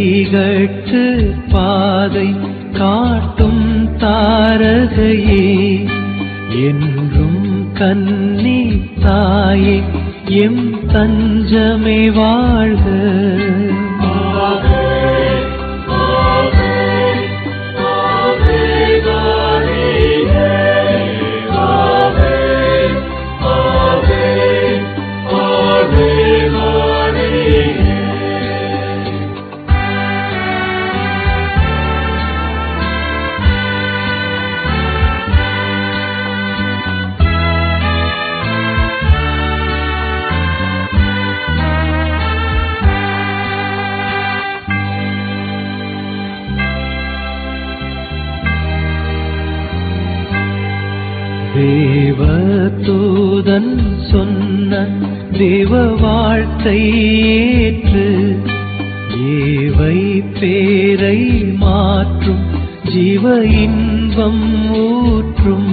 விழிகட்கு பாதை காட்டும் தாரகையே என்றும் கன்னி தாயே எம் தஞ்சமே வாழ்க தேவதூதன் சொன்ன தேவ வாழ்க்கை ஏற்று ஏவை பேரை மாற்றும் ஜீவ இன்பம் ஊற்றும்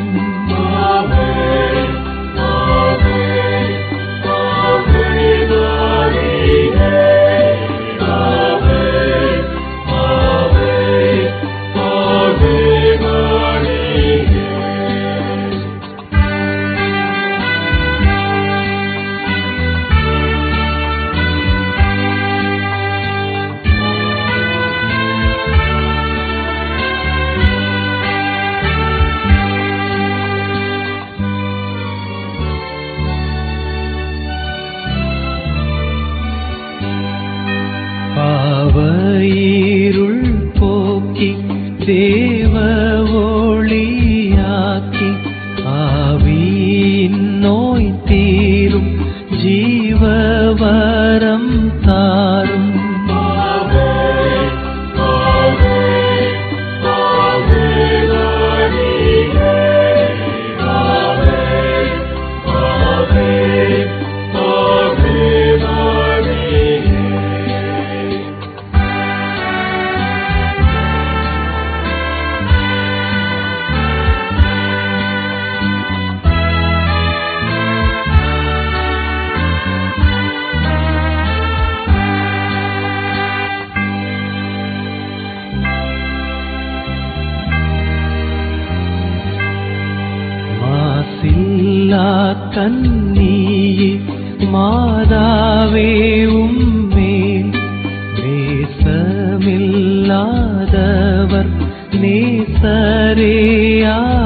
பாவையிருள் போக்கி தேவ ஒளியாக்கி ஆவியின் நோய் தீரும் ஜீவவரம் தாரும் மாசில்லா கண்ணியே மாதாவே உம்மேல் நேசமில்லாதவர் நேசரேயாவார்